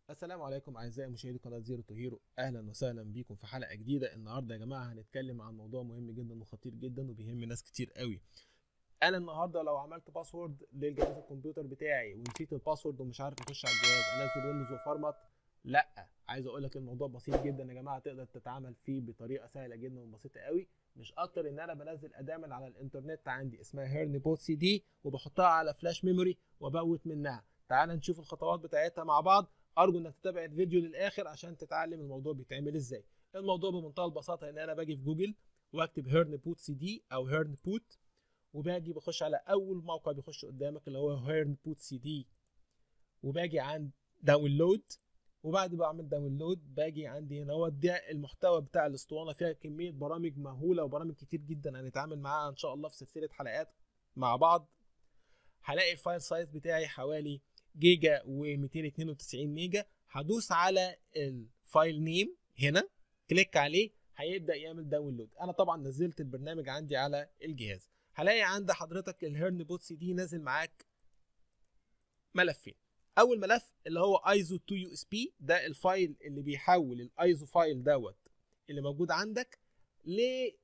السلام عليكم اعزائي مشاهدي قناه زيرو تو هيرو اهلا وسهلا بيكم في حلقه جديده النهارده يا جماعه هنتكلم عن موضوع مهم جدا وخطير جدا وبيهم ناس كتير قوي انا النهارده لو عملت باسورد للجهاز الكمبيوتر بتاعي ونسيت الباسورد ومش عارف اخش على الجهاز انزل ويندوز وفرمت لا عايز اقول لك الموضوع بسيط جدا يا جماعه تقدر تتعامل فيه بطريقه سهله جدا وبسيطه قوي مش اكتر ان انا بنزل اداه من على الانترنت عندي اسمها هيرن بوت سي دي وبحطها على فلاش ميموري وبوت منها تعال نشوف الخطوات بتاعتها مع بعض ارجو انك تتابع الفيديو للاخر عشان تتعلم الموضوع بيتعمل ازاي الموضوع بمنتهى البساطه ان انا باجي في جوجل واكتب هيرن بوت سي دي او هيرن بوت وباجي بخش على اول موقع بيخش قدامك اللي هو هيرن بوت سي دي وباجي عند داونلود وبعد ما اعمل داونلود باجي عندي هنا هو ده المحتوى بتاع الاسطوانه فيها كميه برامج مهوله وبرامج كتير جدا هنتعامل معاها ان شاء الله في سلسله حلقات مع بعض هلاقي الفايل سايز بتاعي حوالي جيجا و292 ميجا هدوس على الفايل نيم هنا كليك عليه هيبدا يعمل داونلود انا طبعا نزلت البرنامج عندي على الجهاز هلاقي عند حضرتك الهيرن بوت سي دي نازل معاك ملفين اول ملف اللي هو ايزو 2 يو اس بي ده الفايل اللي بيحول الايزو فايل دوت اللي موجود عندك ل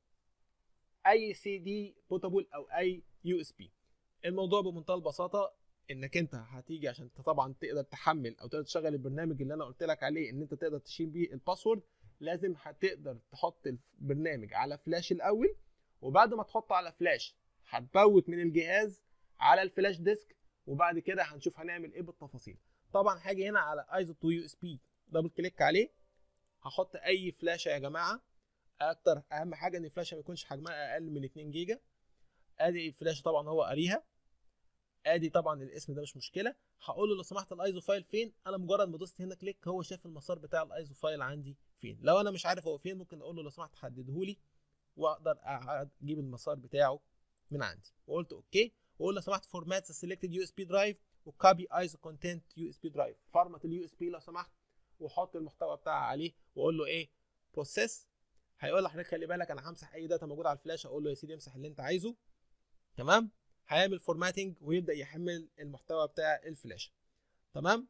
اي سي دي بوتابل او اي يو اس بي الموضوع بمنتهى البساطه انك انت هتيجي عشان انت طبعا تقدر تحمل او تقدر تشغل البرنامج اللي انا قلت لك عليه ان انت تقدر تشيل بيه الباسورد لازم هتقدر تحط البرنامج على فلاش الاول وبعد ما تحطه على فلاش هتبوت من الجهاز على الفلاش ديسك وبعد كده هنشوف هنعمل ايه بالتفاصيل طبعا هاجي هنا على ايزو 2 يو اس بي دبل كليك عليه هحط اي فلاشه يا جماعه اكتر اهم حاجه ان الفلاشه ما يكونش حجمها اقل من 2 جيجا ادي الفلاشه طبعا هو قاريها ادي طبعا الاسم ده مش مشكله هقول له لو سمحت الايزو فايل فين انا مجرد ما دوست هنا كليك هو شاف المسار بتاع الايزو فايل عندي فين لو انا مش عارف هو فين ممكن اقول له لو سمحت حدده لي واقدر اجيب المسار بتاعه من عندي وقلت اوكي واقول لو سمحت فورمات سيلكتد يو اس بي درايف وكوبي ايزو كونتنت يو اس بي درايف فورمات اليو اس بي لو سمحت وحط المحتوى بتاعها عليه واقول له ايه بروسيس هيقول لحضرتك خلي بالك انا همسح اي داتا موجوده على الفلاش اقول له يا سيدي امسح اللي انت عايزه تمام هيعمل فورماتنج ويبدا يحمل المحتوى بتاع الفلاشه تمام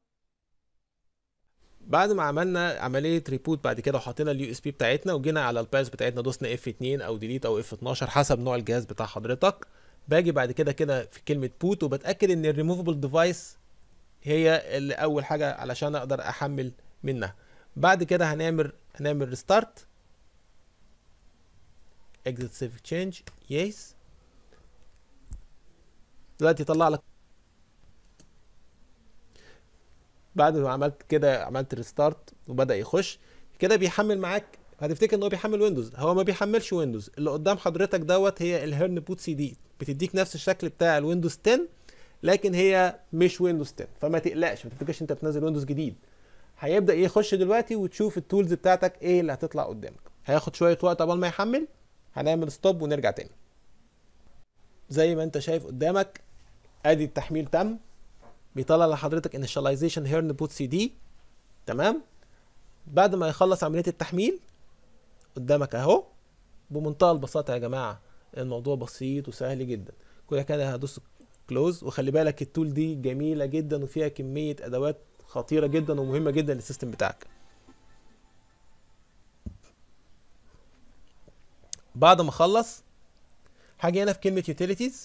بعد ما عملنا عمليه ريبوت بعد كده وحطينا اليو اس بي بتاعتنا وجينا على الباس بتاعتنا دوسنا اف 2 او ديليت او اف 12 حسب نوع الجهاز بتاع حضرتك باجي بعد كده كده في كلمه بوت وبتاكد ان الريموفبل ديفايس هي اللي اول حاجه علشان اقدر احمل منها بعد كده هنعمل هنعمل ريستارت exit save change yes دلوقتي يطلع لك بعد ما عملت كده عملت ريستارت وبدا يخش كده بيحمل معاك هتفتكر ان هو بيحمل ويندوز هو ما بيحملش ويندوز اللي قدام حضرتك دوت هي الهيرن بوت سي دي بتديك نفس الشكل بتاع الويندوز 10 لكن هي مش ويندوز 10 فما تقلقش ما تفتكرش انت بتنزل ويندوز جديد هيبدا يخش دلوقتي وتشوف التولز بتاعتك ايه اللي هتطلع قدامك هياخد شويه وقت قبل ما يحمل هنعمل ستوب ونرجع تاني زي ما انت شايف قدامك ادي التحميل تم بيطلع لحضرتك انيشاليزيشن هيرن بوت سي دي تمام بعد ما يخلص عمليه التحميل قدامك اهو بمنتهى البساطه يا جماعه الموضوع بسيط وسهل جدا كل كده هدوس كلوز وخلي بالك التول دي جميله جدا وفيها كميه ادوات خطيره جدا ومهمه جدا للسيستم بتاعك بعد ما اخلص هاجي هنا في كلمه يوتيليتيز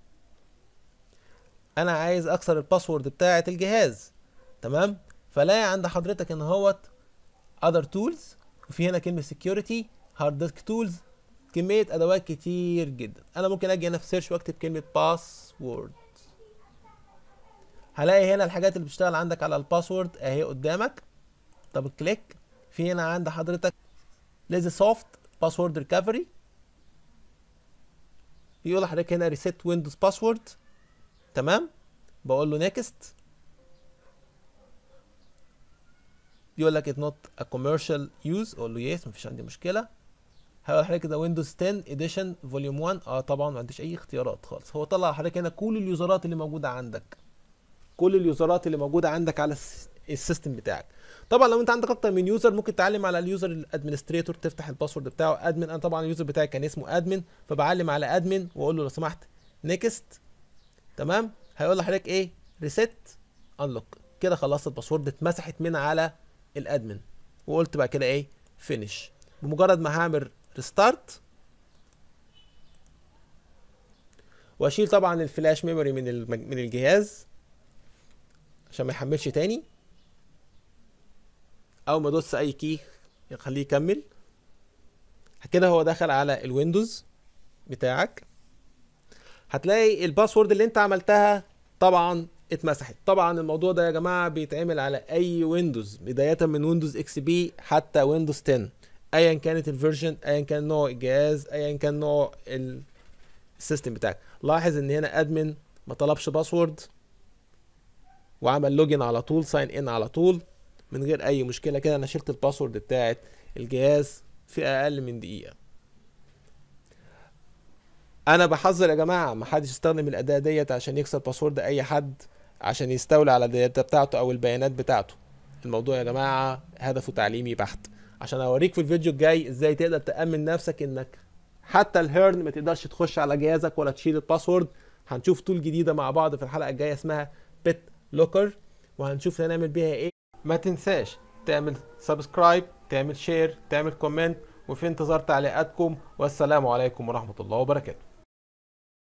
انا عايز اكسر الباسورد بتاعه الجهاز تمام فلاقي عند حضرتك ان هوت other tools وفي هنا كلمه security hard disk tools كميه ادوات كتير جدا انا ممكن اجي هنا في سيرش واكتب كلمه باسورد هلاقي هنا الحاجات اللي بتشتغل عندك على الباسورد اهي قدامك دبل كليك في هنا عند حضرتك ليزي سوفت باسورد ريكفري بيقول لحضرتك هنا ريسيت ويندوز باسورد تمام بقول له نيكست بيقول لك ات نوت ا كوميرشال يوز اقول له يس مفيش عندي مشكله هيقول لحضرتك ده ويندوز 10 اديشن فوليوم 1 اه طبعا ما عنديش اي اختيارات خالص هو طلع لحضرتك هنا كل اليوزرات اللي موجوده عندك كل اليوزرات اللي موجوده عندك على السيستم بتاعك طبعا لو انت عندك اكتر من يوزر ممكن تعلم على اليوزر الادمنستريتور تفتح الباسورد بتاعه ادمن انا طبعا اليوزر بتاعي كان اسمه ادمن فبعلم على ادمن واقول له لو سمحت نيكست تمام هيقول لحضرتك ايه ريسيت انلوك كده خلصت الباسورد اتمسحت من على الادمن وقلت بقى كده ايه فينيش بمجرد ما هعمل ريستارت واشيل طبعا الفلاش ميموري من المج... من الجهاز عشان ما يحملش تاني اول ما ادوس اي كي خليه يكمل كده هو دخل على الويندوز بتاعك هتلاقي الباسورد اللي انت عملتها طبعا اتمسحت طبعا الموضوع ده يا جماعه بيتعمل على اي ويندوز بدايه من ويندوز اكس بي حتى ويندوز 10 ايا كانت الفيرجن ايا كان نوع الجهاز ايا كان نوع السيستم بتاعك لاحظ ان هنا ادمن ما طلبش باسورد وعمل لوجن على طول ساين ان على طول من غير اي مشكله كده انا شلت الباسورد بتاعت الجهاز في اقل من دقيقه انا بحذر يا جماعه ما حدش يستخدم الاداه ديت عشان يكسر باسورد اي حد عشان يستولي على الداتا بتاعته او البيانات بتاعته الموضوع يا جماعه هدفه تعليمي بحت عشان اوريك في الفيديو الجاي ازاي تقدر تامن نفسك انك حتى الهيرن ما تقدرش تخش على جهازك ولا تشيل الباسورد هنشوف تول جديده مع بعض في الحلقه الجايه اسمها بيت لوكر وهنشوف هنعمل بيها ايه ما تنساش تعمل سبسكرايب تعمل شير تعمل كومنت وفي انتظار تعليقاتكم والسلام عليكم ورحمه الله وبركاته